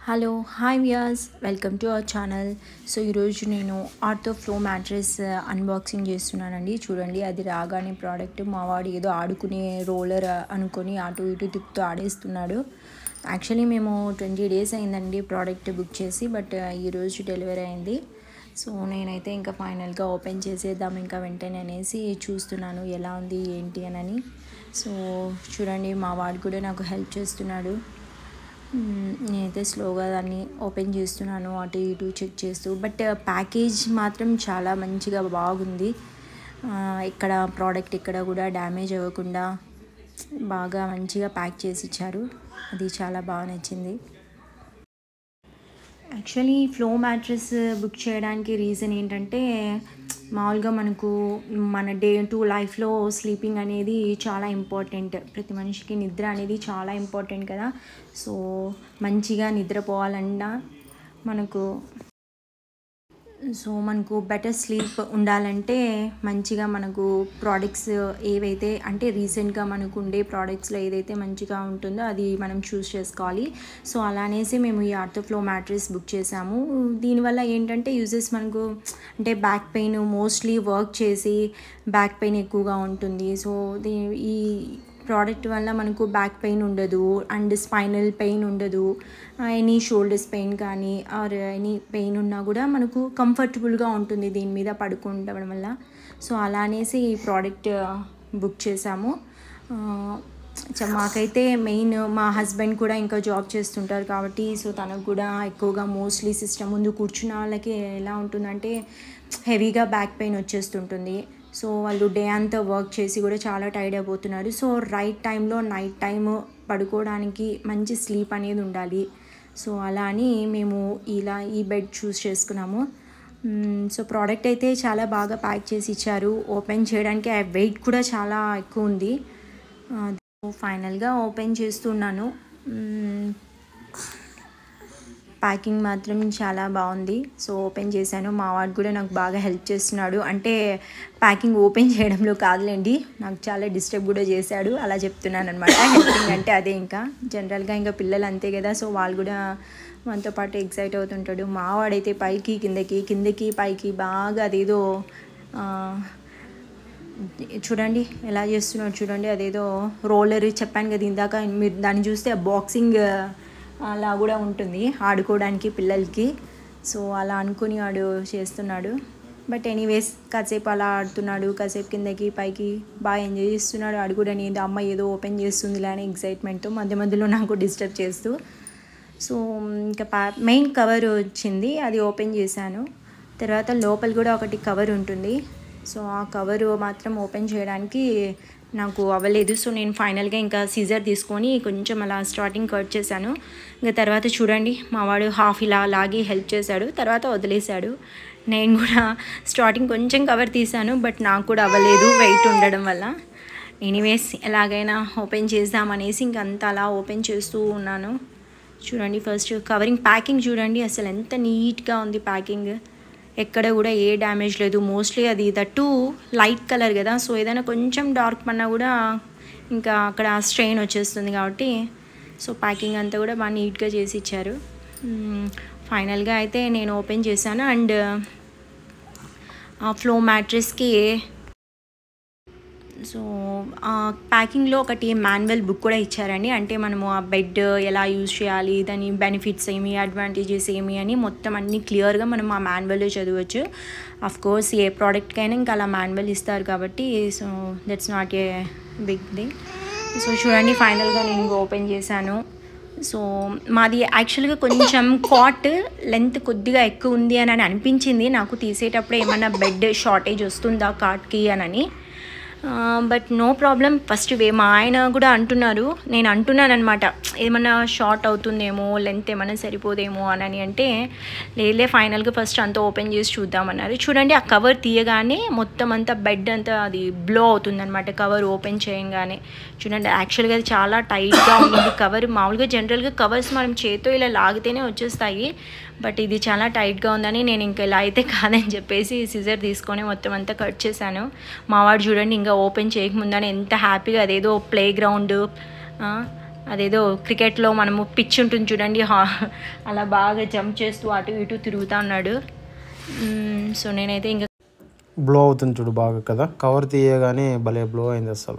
Hello hi viewers welcome to our channel so ఈరోజు నేను ఆర్తో flow mattress unboxing చేస్తున్నానండి చూడండి అది రాగానే ప్రోడక్ట్ మా వాడు ఏదో ఆడుకునే రోలర్ అనుకొని అటు ఇటు తిప్పుతూ ఆడేస్తున్నాడు యాక్చువల్లీ మేము ట్వంటీ డేస్ అయిందండి ప్రోడక్ట్ బుక్ చేసి బట్ ఈరోజు డెలివరీ అయింది సో నేనైతే ఇంకా ఫైనల్గా ఓపెన్ చేసేద్దాం ఇంకా వెంటనే అనేసి చూస్తున్నాను ఎలా ఉంది ఏంటి అని సో చూడండి మా వాడు కూడా నాకు హెల్ప్ చేస్తున్నాడు మ్మ్, నేనైతే స్లోగా దాన్ని ఓపెన్ చేస్తున్నాను అటు ఇటు చెక్ చేస్తూ బట్ ప్యాకేజ్ మాత్రం చాలా మంచిగా బాగుంది ఆ, ఇక్కడ ప్రోడక్ట్ ఇక్కడ కూడా డ్యామేజ్ అవ్వకుండా బాగా మంచిగా ప్యాక్ చేసి ఇచ్చారు అది చాలా బాగా నచ్చింది యాక్చువల్లీ ఫ్లో మ్యాట్రెస్ బుక్ చేయడానికి రీజన్ ఏంటంటే మామూలుగా మనకు మన డే టు లైఫ్లో స్లీపింగ్ అనేది చాలా ఇంపార్టెంట్ ప్రతి మనిషికి నిద్ర అనేది చాలా ఇంపార్టెంట్ కదా సో మంచిగా నిద్రపోవాలన్నా మనకు సో మనకు బెటర్ స్లీప్ ఉండాలంటే మంచిగా మనకు ప్రోడక్ట్స్ ఏవైతే అంటే రీసెంట్గా మనకు ఉండే ప్రోడక్ట్స్లో ఏదైతే మంచిగా ఉంటుందో అది మనం చూస్ చేసుకోవాలి సో అలానేసి మేము ఈ ఆర్థోఫ్లో మ్యాట్రెస్ బుక్ చేసాము దీనివల్ల ఏంటంటే యూజెస్ మనకు అంటే బ్యాక్ పెయిన్ మోస్ట్లీ వర్క్ చేసి బ్యాక్ పెయిన్ ఎక్కువగా ఉంటుంది సో దీ ఈ ప్రోడక్ట్ వల్ల మనకు బ్యాక్ పెయిన్ ఉండదు అండ్ స్పైనల్ పెయిన్ ఉండదు ఎనీ షోల్డర్స్ పెయిన్ కానీ ఆర్ ఎనీ పెయిన్ ఉన్నా కూడా మనకు కంఫర్టబుల్గా ఉంటుంది దీని మీద పడుకుంటడం వల్ల సో అలా అనేసి ఈ ప్రోడక్ట్ బుక్ చేసాము ఆ, చ- మాకైతే మెయిన్ మా హస్బెండ్ కూడా ఇంకా జాబ్ చేస్తుంటారు కాబట్టి సో తనకు కూడా ఎక్కువగా మోస్ట్లీ సిస్టమ్ ముందు కూర్చున్న వాళ్ళకి ఎలా ఉంటుందంటే హెవీగా బ్యాక్ పెయిన్ వచ్చేస్తుంటుంది సో వాళ్ళు డే అంతా వర్క్ చేసి కూడా చాలా టైర్డ్ అయిపోతున్నారు సో రైట్ టైంలో నైట్ టైం పడుకోవడానికి మంచి స్లీప్ అనేది ఉండాలి సో అలా అని మేము ఇలా ఈ బెడ్ చూస్ చేసుకున్నాము మ్మ్, సో ప్రోడక్ట్ అయితే చాలా బాగా ప్యాక్ చేసి ఇచ్చారు ఓపెన్ చేయడానికి ఆ వెయిట్ కూడా చాలా ఎక్కువ ఉంది ఆ, ఫైనల్గా ఓపెన్ చేస్తున్నాను మ్మ్, ప్యాకింగ్ మాత్రం చాలా బాగుంది సో ఓపెన్ చేశాను మా వాడు కూడా నాకు బాగా హెల్ప్ చేస్తున్నాడు అంటే ప్యాకింగ్ ఓపెన్ చేయడంలో కాదులేండి నాకు చాలా డిస్టర్బ్ కూడా చేశాడు అలా చెప్తున్నాను అనమాట హెల్పింగ్ అంటే అదే ఇంకా జనరల్గా ఇంకా పిల్లలు అంతే కదా సో వాళ్ళు కూడా మనతో పాటు ఎగ్జైట్ అవుతుంటాడు మా వాడైతే పైకి కిందకి కిందకి పైకి బాగా అదేదో ఆ, చూడండి ఎలా చేస్తున్నాడు చూడండి అదేదో రోలర్ చెప్పాను కదా ఇందాక మీరు దాన్ని చూస్తే బాక్సింగ్ అలా కూడా ఉంటుంది ఆడుకోవడానికి పిల్లలకి సో అలా అనుకుని వాడు చేస్తున్నాడు బట్ ఎనీవేస్ కాసేపు అలా ఆడుతున్నాడు కాసేపు కిందకి పైకి బాగా ఎంజాయ్ చేస్తున్నాడు ఆడు కూడా నేను అమ్మ ఏదో ఓపెన్ చేస్తుందిలే అని ఎగ్జైట్మెంట్ మధ్య మధ్యలో నాకు డిస్టర్బ్ చేస్తూ సో ఇంకా పా మెయిన్ కవర్ వచ్చింది అది ఓపెన్ చేశాను తర్వాత లోపల కూడా ఒకటి కవర్ ఉంటుంది సో ఆ కవర్ మాత్రం ఓపెన్ చేయడానికి నాకు అవ్వలేదు సో నేను ఫైనల్గా ఇంకా సీజర్ తీసుకొని కొంచెం అలా స్టార్టింగ్ కట్ చేశాను ఇంకా తర్వాత చూడండి మా వాడు హాఫ్ ఇలా లాగి హెల్ప్ చేశాడు తర్వాత వదిలేశాడు నేను కూడా స్టార్టింగ్ కొంచెం కవర్ తీశాను బట్ నాకు కూడా అవ్వలేదు వెయిట్ ఉండడం వల్ల ఎనీవేస్ ఎలాగైనా ఓపెన్ చేద్దామనేసి ఇంకంతా అలా ఓపెన్ చేస్తూ ఉన్నాను చూడండి ఫస్ట్ కవరింగ్ ప్యాకింగ్ చూడండి అసలు ఎంత నీట్గా ఉంది ప్యాకింగ్ ఎక్కడ కూడా ఏ డ్యామేజ్ లేదు మోస్ట్లీ అది దట్టు లైట్ కలర్ కదా సో ఏదైనా కొంచెం డార్క్ పన్నా కూడా ఇంకా అక్కడ స్ట్రెయిన్ వచ్చేస్తుంది కాబట్టి సో ప్యాకింగ్ అంతా కూడా బాగా నీట్గా చేసి ఇచ్చారు ఫైనల్గా అయితే నేను ఓపెన్ చేశాను అండ్ ఆ ఫ్లో మ్యాట్రెస్కి సో ఆ ప్యాకింగ్లో ఒకటి మాన్యువల్ బుక్ కూడా ఇచ్చారండి అంటే మనము ఆ బెడ్ ఎలా యూజ్ చేయాలి దాని బెనిఫిట్స్ ఏమి అడ్వాంటేజెస్ ఏమి అని మొత్తం అన్ని క్లియర్గా మనం ఆ మాన్యువల్లో చదవచ్చు అఫ్ కోర్స్ ఏ ప్రోడక్ట్కైనా ఇంకా అలా మాన్యువల్ ఇస్తారు కాబట్టి so that's not a big thing so చూడండి ఫైనల్గా నేను ఇంకా ఓపెన్ చేశాను సో మాది యాక్చువల్గా కొంచెం కాట్ లెంత్ కొద్దిగా ఎక్కువ ఉంది అని అని అనిపించింది నాకు తీసేటప్పుడు ఏమన్నా బెడ్ షార్టేజ్ వస్తుందా కాట్కి అని but no problem first way మా ఆయన కూడా అంటున్నారు నేను అంటున్నాను అనమాట ఏమన్నా షార్ట్ అవుతుందేమో లెంత్ ఏమన్నా సరిపోదేమో అని అంటే లేలే ఫైనల్గా ఫస్ట్ అంతా ఓపెన్ చేసి చూద్దామన్నారు చూడండి ఆ కవర్ తీయగానే మొత్తం అంతా బెడ్ అంతా అది బ్లో అవుతుందన్నమాట కవర్ ఓపెన్ చేయగానే చూడండి యాక్చువల్గా అది చాలా టైట్గా ఉంది కవర్ మామూలుగా జనరల్గా కవర్స్ మనం చేతితో ఇలా లాగితేనే వచ్చేస్తాయి బట్ ఇది చాలా టైట్గా ఉందని నేను ఇంకా ఇలా అయితే కాదని చెప్పేసి సిజర్ తీసుకొని మొత్తం అంతా కట్ చేశాను మావాడు చూడండి ఇంకా ఓపెన్ చేయకముందని ఎంత హ్యాపీగా అదేదో ప్లే గ్రౌండ్ అదేదో క్రికెట్లో మనము పిచ్ ఉంటుంది చూడండి హా- అలా బాగా జంప్ చేస్తూ అటు ఇటు తిరుగుతూ ఉన్నాడు మ్మ్, సో నేనైతే ఇంకా బ్లో అవుతుంది చూడు బాగా కదా కవర్ తీయగానే భలే బ్లో అయింది అసలు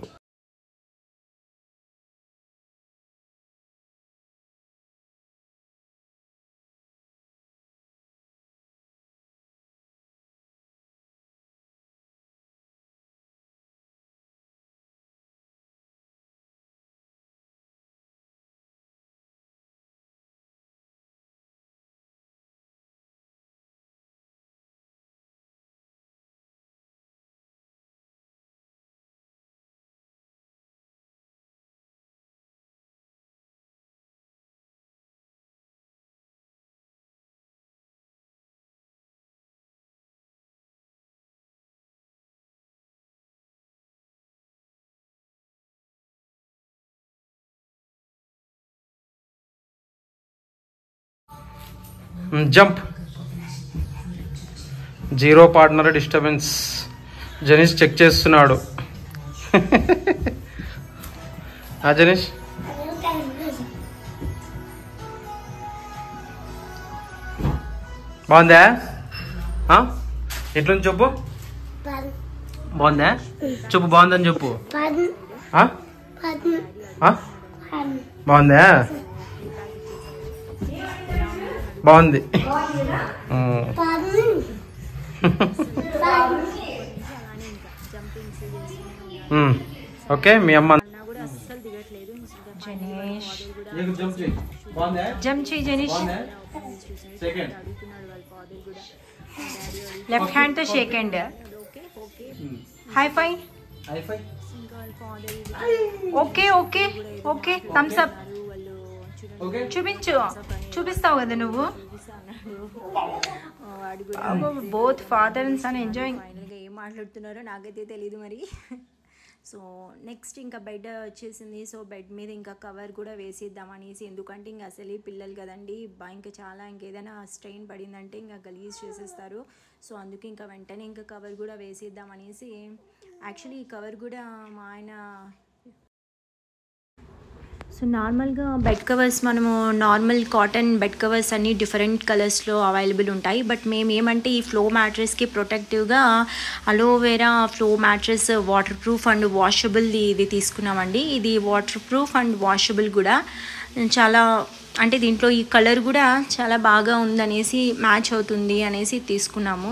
jump zero partner disturbance Janish check చేస్తున్నాడు ఆ జనీష్ బాగుందా ఆ? ఎట్లుంది చెప్పు బాగుందా చెప్పు బాగుందని చెప్పు ఆ? ఆ? బాగుందా బాగుంది ఉమ్. ఉమ్. ఓకే మీ అమ్మ జనేష్ జంప్ చేయి బాగుందా జంప్ చేయి జనేష్ బాగుందా సెకండ్ లెఫ్ట్ హ్యాండ్తో shake hand high five high five okay okay okay thumbs up okay చూపించు చూపిస్తావు కదా నువ్వు both father and son enjoying ఫైనల్గా ఏం మాట్లాడుతున్నారో నాకైతే తెలియదు మరి సో నెక్స్ట్ ఇంకా బెడ్ వచ్చేసింది సో బెడ్ మీద ఇంకా కవర్ కూడా వేసేద్దాం అనేసి ఎందుకంటే ఇంకా అసలు ఈ పిల్లలు కదండి బా ఇంకా చాలా ఇంకేదైనా స్ట్రెయిన్ పడిందంటే ఇంకా గలీజ్ చేసేస్తారు సో అందుకే ఇంకా వెంటనే ఇంకా కవర్ కూడా వేసేద్దాం అనేసి యాక్చువల్లీ ఈ కవర్ కూడా మా ఆయన సో నార్మల్గా బెడ్ కవర్స్ మనము నార్మల్ కాటన్ బెడ్ కవర్స్ అన్ని డిఫరెంట్ కలర్స్లో అవైలబుల్ ఉంటాయి బట్ మేము ఏమంటే ఈ ఫ్లో మ్యాట్రెస్కి ప్రొటెక్టివ్గా aloe vera flow mattress waterproof and washable ఇది తీసుకున్నామండి ఇది వాటర్ ప్రూఫ్ అండ్ వాషబుల్ కూడా చాలా అంటే దీంట్లో ఈ కలర్ కూడా చాలా బాగా ఉందనేసి మ్యాచ్ అవుతుంది అనేసి తీసుకున్నాము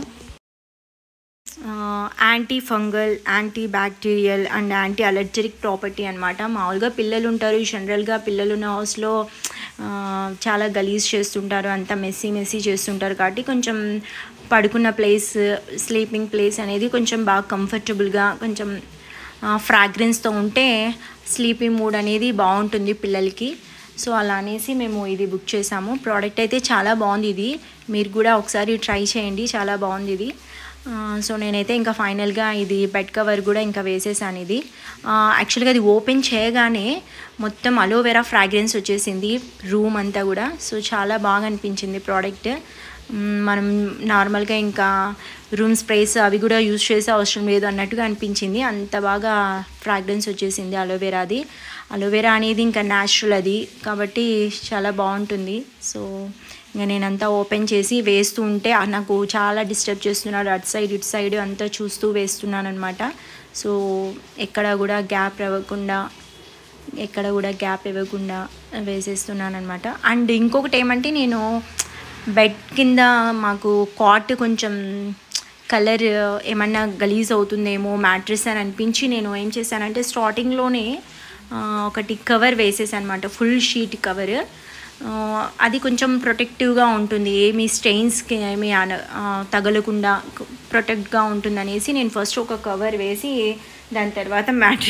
anti fungal anti bacterial and anti allergic property అనమాట మామూలుగా పిల్లలు ఉంటారు జనరల్గా పిల్లలు ఉన్న హౌస్లో ఆ, చాలా గలీజ్ చేస్తుంటారు అంతా మెస్సీ మెస్సీ చేస్తుంటారు కాబట్టి కొంచెం పడుకున్న ప్లేస్ స్లీపింగ్ ప్లేస్ అనేది కొంచెం బాగా కంఫర్టబుల్గా కొంచెం ఫ్రాగ్రెన్స్తో ఉంటే స్లీపింగ్ మూడ్ అనేది బాగుంటుంది పిల్లలకి సో అలా అనేసి మేము ఇది బుక్ చేసాము ప్రోడక్ట్ అయితే చాలా బాగుంది ఇది మీరు కూడా ఒకసారి ట్రై చేయండి చాలా బాగుంది ఇది ఆ, సో నేనైతే ఇంకా ఫైనల్గా ఇది బెడ్ కవర్ కూడా ఇంకా వేసేసాను ఇది ఆ, యాక్చువల్గా అది ఓపెన్ చేయగానే మొత్తం అలోవెరా ఫ్రాగ్రెన్స్ వచ్చేసింది రూమ్ అంతా కూడా సో చాలా బాగా అనిపించింది ప్రోడక్ట్ మ్, మనం నార్మల్గా ఇంకా రూమ్ స్ప్రేస్ అవి కూడా యూజ్ చేసే అవసరం లేదు అన్నట్టుగా అనిపించింది అంత బాగా ఫ్రాగ్రెన్స్ వచ్చేసింది అలోవెరాది అలోవెరా అనేది ఇంకా న్యాచురల్ అది కాబట్టి చాలా బాగుంటుంది సో ఇంకా నేనంతా ఓపెన్ చేసి వేస్తూ ఉంటే ఆ నాకు చాలా డిస్టర్బ్ చేస్తున్నాడు అటు సైడ్ ఇటు సైడ్ అంతా చూస్తూ వేస్తున్నాను అనమాట సో ఎక్కడ కూడా గ్యాప్ ఇవ్వకుండా ఎక్కడ కూడా గ్యాప్ ఇవ్వకుండా వేసేస్తున్నాను అనమాట అండ్ ఇంకొకటి ఏమంటే నేను బెడ్ కింద మాకు కాట్ కొంచెం కలర్ ఏమన్నా గలీజ్ అవుతుందేమో మ్యాట్రెస్ అని అనిపించి నేను ఏం చేశానంటే స్టార్టింగ్లోనే ఆ, ఒకటి కవర్ వేసేసాను అనమాట ఫుల్ షీట్ కవర్ అది కొంచెం ప్రొటెక్టివ్గా ఉంటుంది ఏమి స్టెయిన్స్కి ఏమి అన- ఆ, తగలకుండా ప్రొటెక్ట్గా ఉంటుంది అనేసి నేను ఫస్ట్ ఒక కవర్ వేసి దాని తర్వాత మ్యాట్రెస్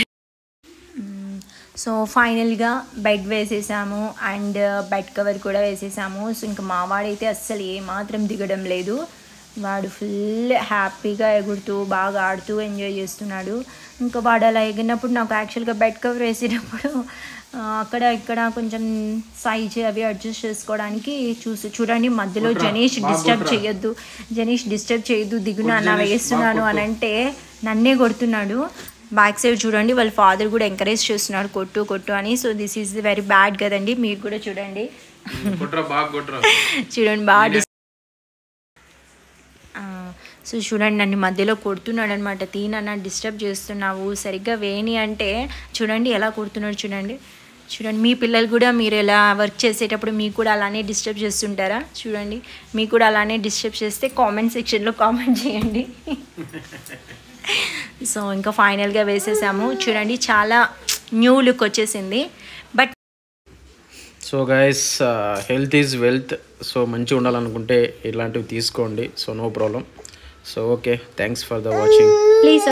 సో ఫైనల్గా బెడ్ వేసేసాము అండ్ బెడ్ కవర్ కూడా వేసేసాము సో ఇంకా మావాడైతే అస్సలు ఏమాత్రం దిగడం లేదు వాడు ఫుల్ హ్యాపీగా ఎగురుతూ బాగా ఆడుతూ ఎంజాయ్ చేస్తున్నాడు ఇంకా వాడు అలా ఎగిరినప్పుడు నాకు యాక్చువల్గా బెడ్ కవర్ వేసేటప్పుడు ఆ, అక్కడ ఇక్కడ కొంచెం సైజ్ అవి అడ్జస్ట్ చేసుకోవడానికి చూసి చూడండి మధ్యలో జనీష్ డిస్టర్బ్ చేయొద్దు జనీష్ డిస్టర్బ్ చేయొద్దు దిగున అన్న వేస్తున్నాను అని అంటే నన్నే కొడుతున్నాడు బ్యాక్ సైడ్ చూడండి వాళ్ళ ఫాదర్ కూడా ఎంకరేజ్ చేస్తున్నారు కొట్టు కొట్టు అని so this is very bad కదండి మీరు కూడా చూడండి కొట్రా బాగా కొట్రా చూడండి బాగా డిస్ ఆ, సో చూడండి నన్ను మధ్యలో కొడుతున్నాడు అనమాట తీనన్న డిస్టర్బ్ చేస్తున్నావు సరిగ్గా వేని అంటే చూడండి ఎలా కొడుతున్నాడు చూడండి చూడండి మీ పిల్లలు కూడా మీరు ఎలా వర్క్ చేసేటప్పుడు మీకు కూడా అలానే డిస్టర్బ్ చేస్తుంటారా చూడండి మీకు కూడా అలానే డిస్టర్బ్ చేస్తే కామెంట్ సెక్షన్లో కామెంట్ చేయండి సో ఇంకా ఫైనల్గా వేసేసాము చూడండి చాలా న్యూ లుక్ వచ్చేసింది but so guys health is wealth so మంచిగా ఉండాలనుకుంటే ఇలాంటివి తీసుకోండి so no problem so okay thanks for the watching please